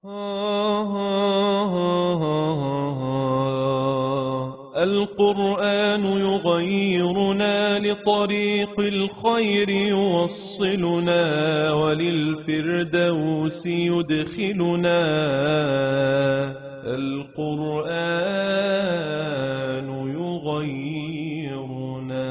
القرآن يغيرنا لطريق الخير يوصلنا وللفردوس يدخلنا القرآن يغيرنا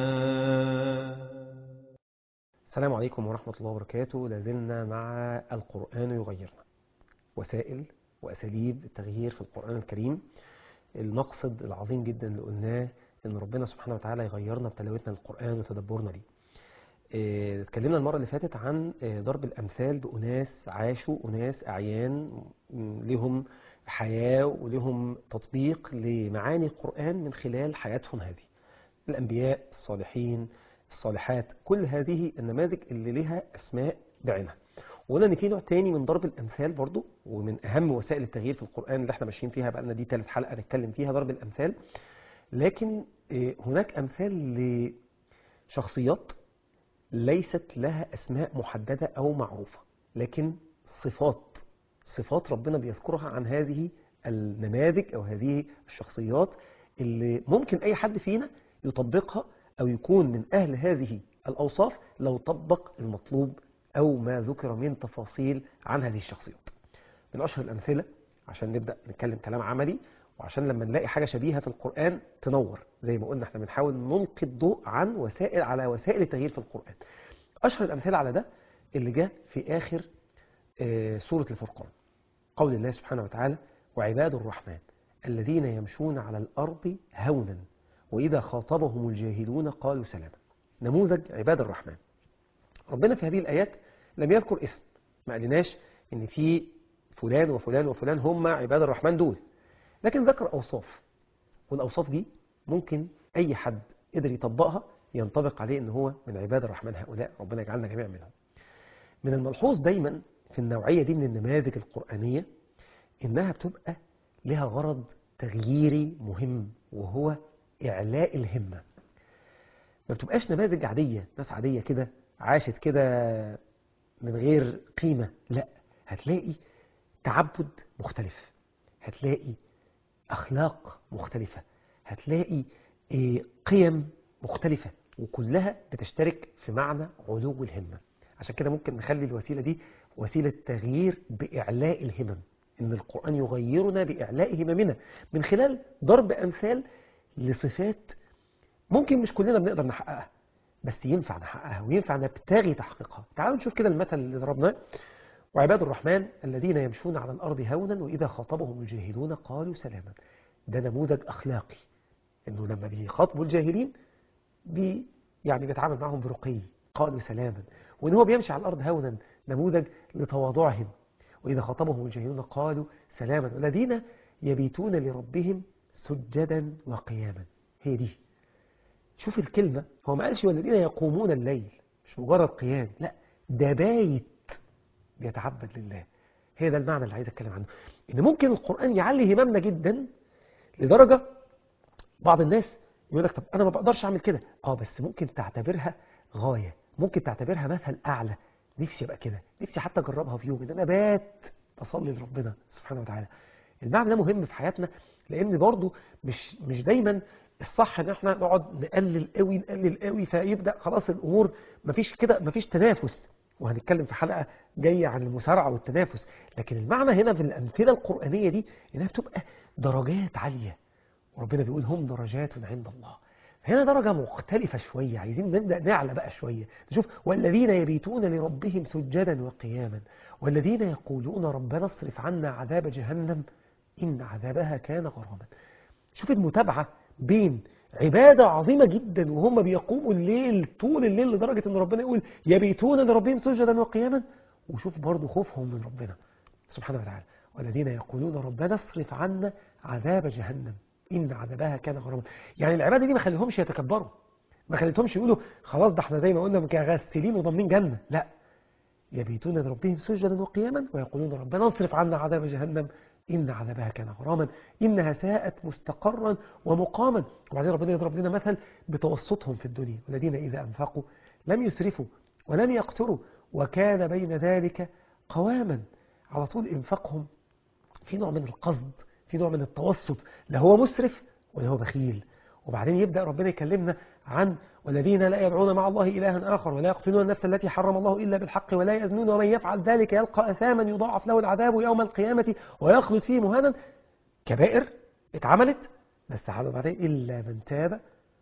السلام عليكم ورحمة الله وبركاته لازلنا مع القرآن يغيرنا وسائل وأساليب التغيير في القرآن الكريم المقصد العظيم جدا اللي قلناه ان ربنا سبحانه وتعالى يغيرنا بتلاوتنا للقرآن وتدبرنا ليه اه، اتكلمنا المرة اللي فاتت عن اه، ضرب الأمثال بأناس عاشوا أناس أعيان م، لهم حياة ولهم تطبيق لمعاني القرآن من خلال حياتهم هذه الأنبياء الصالحين الصالحات كل هذه النماذج اللي لها أسماء بعينها وقلنا ان في نوع تاني من ضرب الامثال برضو ومن اهم وسائل التغيير في القران اللي احنا ماشيين فيها بقالنا دي ثالث حلقه نتكلم فيها ضرب الامثال لكن آه، هناك امثال لشخصيات ليست لها اسماء محدده او معروفه لكن صفات صفات ربنا بيذكرها عن هذه النماذج او هذه الشخصيات اللي ممكن اي حد فينا يطبقها او يكون من اهل هذه الاوصاف لو طبق المطلوب أو ما ذكر من تفاصيل عن هذه الشخصيات من أشهر الأمثلة عشان نبدأ نتكلم كلام عملي وعشان لما نلاقي حاجة شبيهة في القرآن تنور زي ما قلنا احنا بنحاول نلقي الضوء عن وسائل على وسائل التغيير في القرآن أشهر الأمثلة على ده اللي جاء في آخر آه، سورة الفرقان قول الله سبحانه وتعالى وعباد الرحمن الذين يمشون على الأرض هونا وإذا خاطبهم الجاهلون قالوا سلاما نموذج عباد الرحمن ربنا في هذه الآيات لم يذكر اسم ما قالناش ان في فلان وفلان وفلان هم عباد الرحمن دول لكن ذكر أوصاف والأوصاف دي ممكن أي حد قدر يطبقها ينطبق عليه ان هو من عباد الرحمن هؤلاء ربنا يجعلنا جميعا منهم من الملحوظ دايما في النوعية دي من النماذج القرآنية إنها بتبقى لها غرض تغييري مهم وهو إعلاء الهمة ما بتبقاش نماذج عادية ناس عادية كده عاشت كده من غير قيمة لا هتلاقي تعبد مختلف هتلاقي أخلاق مختلفة هتلاقي إيه، قيم مختلفة وكلها بتشترك في معنى علو الهمة عشان كده ممكن نخلي الوسيلة دي وسيلة تغيير بإعلاء الهمم إن القرآن يغيرنا بإعلاء هممنا من خلال ضرب أمثال لصفات ممكن مش كلنا بنقدر نحققها بس ينفع نحققها وينفع نبتغي تحقيقها تعالوا نشوف كده المثل اللي ضربناه وعباد الرحمن الذين يمشون على الأرض هونا وإذا خاطبهم الجاهلون قالوا سلاما ده نموذج أخلاقي إنه لما بيخاطبوا الجاهلين بي يعني بيتعامل معهم برقي قالوا سلاما وإن هو بيمشي على الأرض هونا نموذج لتواضعهم وإذا خاطبهم الجاهلون قالوا سلاما والذين يبيتون لربهم سجدا وقياما هي دي شوف الكلمة هو ما قالش والذين يقومون الليل مش مجرد قيام لا ده بايت بيتعبد لله هي ده المعنى اللي عايز اتكلم عنه ان ممكن القرآن يعلي هممنا جدا لدرجة بعض الناس يقول لك طب انا ما بقدرش اعمل كده اه بس ممكن تعتبرها غاية ممكن تعتبرها مثل اعلى نفسي ابقى كده نفسي حتى اجربها في يوم ان انا بات بصلي لربنا سبحانه وتعالى المعنى ده مهم في حياتنا لان برضو مش مش دايما الصح ان احنا نقعد نقلل قوي نقلل قوي فيبدا خلاص الامور مفيش كده مفيش تنافس وهنتكلم في حلقه جايه عن المسارعه والتنافس لكن المعنى هنا في الامثله القرانيه دي انها بتبقى درجات عاليه وربنا بيقول هم درجات عند الله هنا درجة مختلفة شوية عايزين نبدأ نعلى بقى شوية نشوف والذين يبيتون لربهم سجدا وقياما والذين يقولون ربنا اصرف عنا عذاب جهنم إن عذابها كان غراما شوف المتابعة بين عبادة عظيمة جدا وهم بيقوموا الليل طول الليل لدرجة ان ربنا يقول يبيتون لربهم سجدا وقياما وشوف برضو خوفهم من ربنا سبحانه وتعالى والذين يقولون ربنا اصرف عنا عذاب جهنم إن عذابها كان غراما يعني العبادة دي ما خليهمش يتكبروا ما خليتهمش يقولوا خلاص ده احنا زي ما قلنا كغسلين وضامنين جنة لا يبيتون لربهم سجدا وقياما ويقولون ربنا اصرف عنا عذاب جهنم إن عذابها كان غراما إنها ساءت مستقرا ومقاما وبعدين ربنا يضرب لنا مثل بتوسطهم في الدنيا والذين إذا أنفقوا لم يسرفوا ولم يقتروا وكان بين ذلك قواما على طول إنفاقهم في نوع من القصد في نوع من التوسط لا هو مسرف ولا هو بخيل وبعدين يبدأ ربنا يكلمنا عن والذين لا يدعون مع الله إلها آخر ولا يقتلون النفس التي حرم الله إلا بالحق ولا يزنون ومن يفعل ذلك يلقى أثاما يضاعف له العذاب يوم القيامة ويخلد فيه مهانا كبائر اتعملت بس عمل بعدين إلا من تاب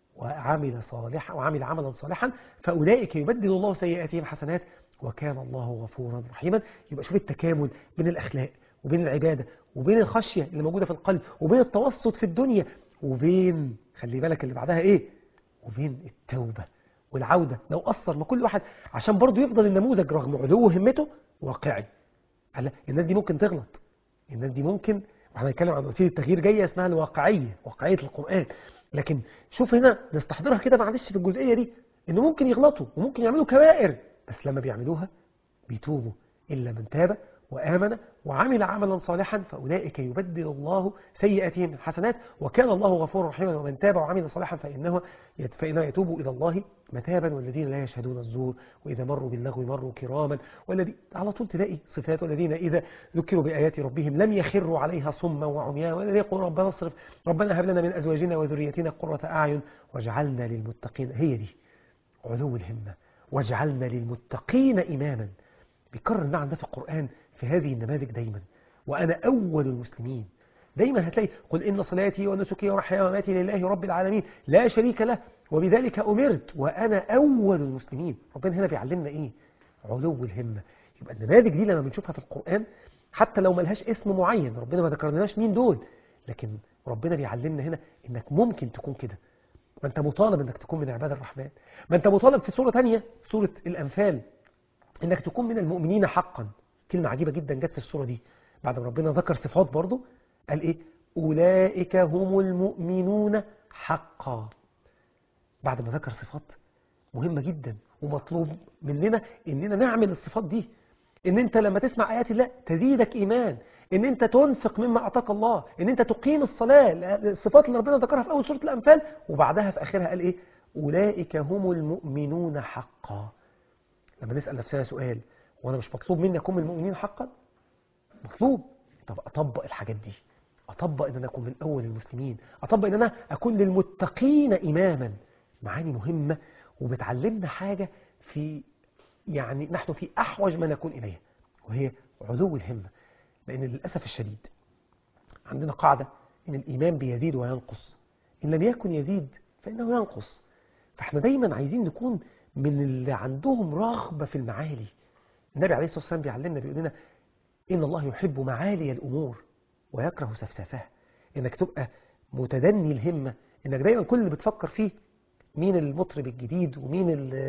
وعمل صالحا وعمل عملا صالحا فأولئك يبدل الله سيئاتهم حسنات وكان الله غفورا رحيما يبقى شوف التكامل بين الأخلاق وبين العبادة وبين الخشية اللي موجودة في القلب وبين التوسط في الدنيا وبين خلي بالك اللي بعدها ايه وبين التوبة والعودة لو قصر ما كل واحد عشان برضه يفضل النموذج رغم علو همته واقعي على الناس دي ممكن تغلط الناس دي ممكن واحنا هنتكلم عن وسيله تغيير جايه اسمها الواقعيه واقعيه القران لكن شوف هنا نستحضرها كده معلش في الجزئيه دي انه ممكن يغلطوا وممكن يعملوا كبائر بس لما بيعملوها بيتوبوا الا من تاب وآمن وعمل عملا صالحا فأولئك يبدل الله سيئاتهم حسنات وكان الله غفورا رحيما ومن تاب وعمل صالحا فإنه فإنه يتوب إلى الله متابا والذين لا يشهدون الزور وإذا مروا باللغو مروا كراما والذي على طول تلاقي صفات والذين إذا ذكروا بآيات ربهم لم يخروا عليها صما وعميانا والذين يقولون ربنا اصرف ربنا هب لنا من أزواجنا وذريتنا قرة أعين واجعلنا للمتقين هي دي علو الهمة واجعلنا للمتقين إماما بيكرر المعنى ده في القرآن في هذه النماذج دايما وأنا أول المسلمين دايما هتلاقي قل إن صلاتي ونسكي ومحياي ومماتي لله رب العالمين لا شريك له وبذلك أمرت وأنا أول المسلمين ربنا هنا بيعلمنا إيه علو الهمة يبقى النماذج دي لما بنشوفها في القرآن حتى لو ملهاش اسم معين ربنا ما ذكرناش مين دول لكن ربنا بيعلمنا هنا إنك ممكن تكون كده ما أنت مطالب إنك تكون من عباد الرحمن ما أنت مطالب في سورة تانية سورة الأنفال إنك تكون من المؤمنين حقا كلمة عجيبة جدا جت في السورة دي بعد ما ربنا ذكر صفات برضه قال إيه أولئك هم المؤمنون حقا بعد ما ذكر صفات مهمة جدا ومطلوب مننا إننا نعمل الصفات دي إن أنت لما تسمع آيات الله تزيدك إيمان إن أنت تنفق مما أعطاك الله إن أنت تقيم الصلاة الصفات اللي ربنا ذكرها في أول سورة الأنفال وبعدها في آخرها قال إيه أولئك هم المؤمنون حقا لما نسأل نفسنا سؤال وانا مش مطلوب مني اكون من المؤمنين حقا مطلوب طب اطبق الحاجات دي اطبق ان انا اكون من اول المسلمين اطبق ان انا اكون للمتقين اماما معاني مهمة وبتعلمنا حاجة في يعني نحن في احوج ما نكون اليها وهي علو الهمة لان للاسف الشديد عندنا قاعدة ان الايمان بيزيد وينقص ان لم يكن يزيد فانه ينقص فاحنا دايما عايزين نكون من اللي عندهم رغبة في المعالي النبي عليه الصلاة والسلام بيعلمنا بيقول لنا إن الله يحب معالي الأمور ويكره سفسافها إنك تبقى متدني الهمة إنك دايما كل اللي بتفكر فيه مين المطرب الجديد ومين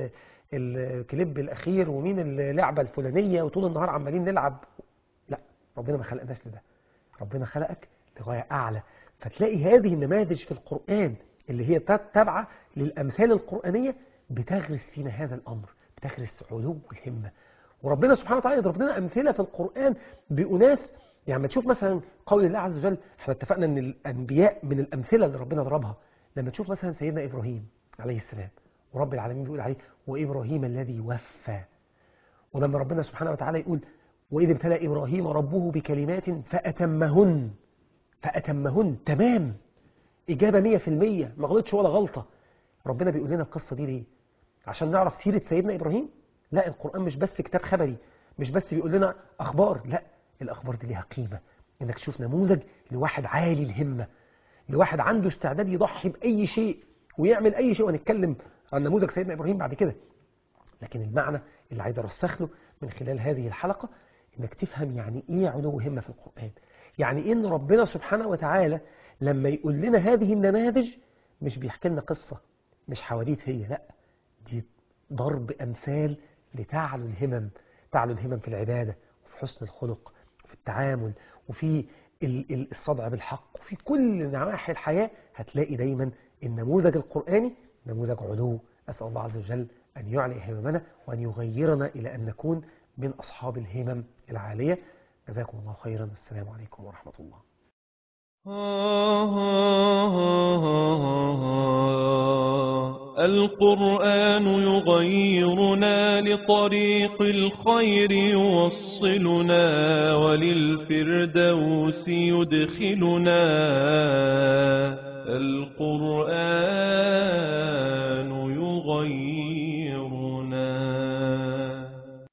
الكليب الأخير ومين اللعبة الفلانية وطول النهار عمالين نلعب لا ربنا ما خلقناش لده ربنا خلقك لغاية أعلى فتلاقي هذه النماذج في القرآن اللي هي تابعة للأمثال القرآنية بتغرس فينا هذا الأمر بتغرس علو الهمة وربنا سبحانه وتعالى يضرب لنا أمثلة في القرآن بأناس يعني ما تشوف مثلا قول الله عز وجل احنا اتفقنا ان الأنبياء من الأمثلة اللي ربنا ضربها لما تشوف مثلا سيدنا إبراهيم عليه السلام ورب العالمين بيقول عليه وإبراهيم الذي وفى ولما ربنا سبحانه وتعالى يقول وإذ ابتلى إبراهيم ربه بكلمات فأتمهن فأتمهن تمام إجابة مية في المية ما غلطش ولا غلطة ربنا بيقول لنا القصة دي ليه عشان نعرف سيرة سيدنا إبراهيم لا القرآن مش بس كتاب خبري مش بس بيقول لنا أخبار لا الأخبار دي ليها قيمة إنك تشوف نموذج لواحد عالي الهمة لواحد عنده استعداد يضحي بأي شيء ويعمل أي شيء وهنتكلم عن نموذج سيدنا إبراهيم بعد كده لكن المعنى اللي عايز أرسخ له من خلال هذه الحلقة إنك تفهم يعني إيه علو همة في القرآن يعني إيه إن ربنا سبحانه وتعالى لما يقول لنا هذه النماذج مش بيحكي لنا قصة مش حواديت هي لا دي ضرب أمثال لتعلو الهمم تعلو الهمم في العبادة وفي حسن الخلق وفي التعامل وفي الصدع بالحق وفي كل نواحي الحياة هتلاقي دايما النموذج القرآني نموذج علو أسأل الله عز وجل أن يعلي هممنا وأن يغيرنا إلى أن نكون من أصحاب الهمم العالية جزاكم الله خيرا والسلام عليكم ورحمة الله القرآن يغيرنا لطريق الخير يوصلنا وللفردوس يدخلنا القرآن يغيرنا